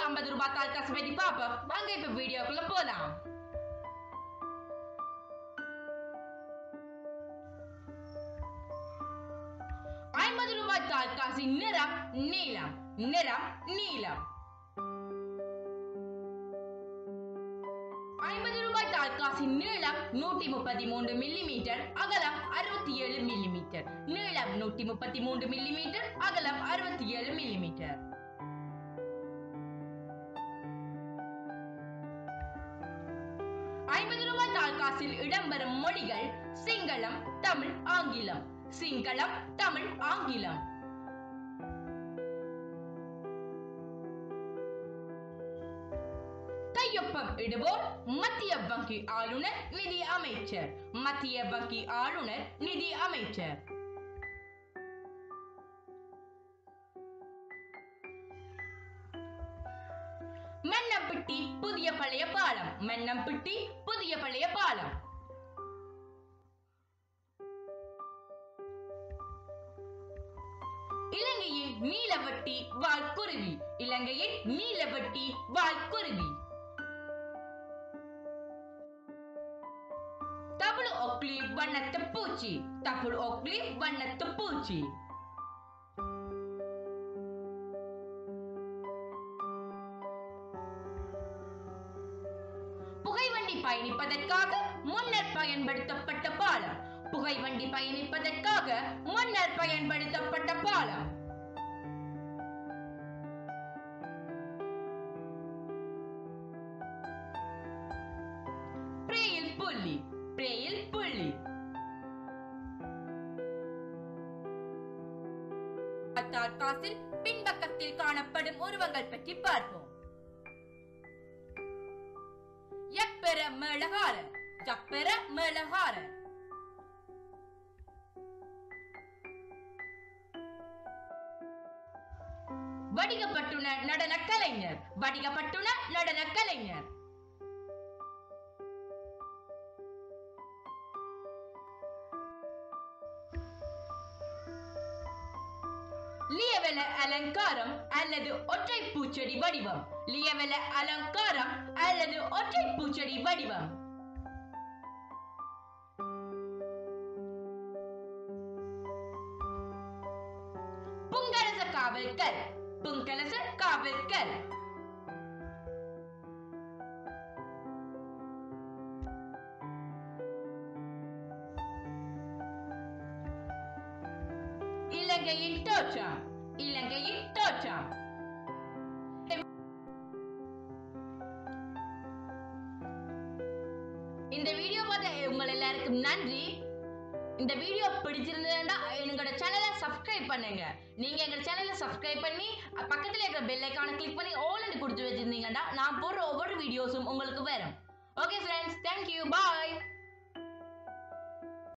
ஐம்பது ரூபாய் தாள் காசு பற்றி பார்ப்போம் வாங்க இப்ப வீடியோக்குள்ள போலாம் ஐம்பது ரூபாய் தாள் காசின் நிறம் நீலம் நிறம் நீலம் ஐம்பது ரூபாய் தாள் காசின் நீளம் நூற்றி முப்பத்தி மூன்று மில்லிமீட்டர் அகலம் அறுபத்தி ஏழு மில்லிமீட்டர் நீளம் நூற்றி முப்பத்தி மூன்று மில்லிமீட்டர் அகலம் அறுபத்தி ஏழு மில்லிமீட்டர் ஐம்பது ரூபாய் தாள் காசில் இடம்பெறும் மொழிகள் சிங்களம் தமிழ் ஆங்கிலம் சிங்களம் தமிழ் ஆங்கிலம் கையொப்பம் இடுவோர் மத்திய வங்கி ஆளுநர் நிதி அமைச்சர் மத்திய வங்கி ஆளுநர் நிதி அமைச்சர் மன்னம்பிட்டி புதிய பழைய பாலம் மன்னம்பிட்டி புதிய பழைய பாலம் இலங்கையின் நீலவட்டி வால்குருவி இலங்கையின் நீலவட்டி வால்குருவி தமிழ் ஒக்லி வண்ணத்து பூச்சி தமிழ் ஒக்லி வண்ணத்து பூச்சி புகைவண்டி பயணிப்பதற்காக முன்னர் பயன்படுத்தப்பட்ட பாலம் புகைவண்டி பயணிப்பதற்காக முன்னர் பயன்படுத்தப்பட்ட பாலம் பிரேயில் புள்ளி பிரேயில் புள்ளி காசில் பின்பக்கத்தில் காணப்படும் உருவங்கள் பற்றி பார்ப்போம் எப்பெற மேளகாரன் ஜப்பெற மேளகாரன் வடிகப்பட்டுன நடன கலைஞர் வடிகப்பட்டுன நடன கலைஞர் லியவெல அலங்காரம் அல்லது ஒற்றை பூச்செடி வடிவம் லியவெல அலங்காரம் அல்லது ஒற்றை பூச்செடி வடிவம் புங்கரச காவல்கள் புங்கலச காவல்கள் இலங்கையின் தோற்றம் இலங்கையின் தோற்றம் இந்த வீடியோ பார்த்த உங்கள் எல்லாருக்கும் நன்றி இந்த வீடியோ பிடிச்சிருந்ததுன்னா எங்களோட சேனலை சப்ஸ்கிரைப் பண்ணுங்க நீங்க எங்க சேனலை சப்ஸ்கிரைப் பண்ணி பக்கத்துல இருக்கிற பெல் ஐக்கானை கிளிக் பண்ணி ஆல் கொடுத்து வச்சிருந்தீங்கன்னா நான் போடுற ஒவ்வொரு வீடியோஸும் உங்களுக்கு வரும் ஓகே ஃப்ரெண்ட்ஸ் தேங்க்யூ பாய்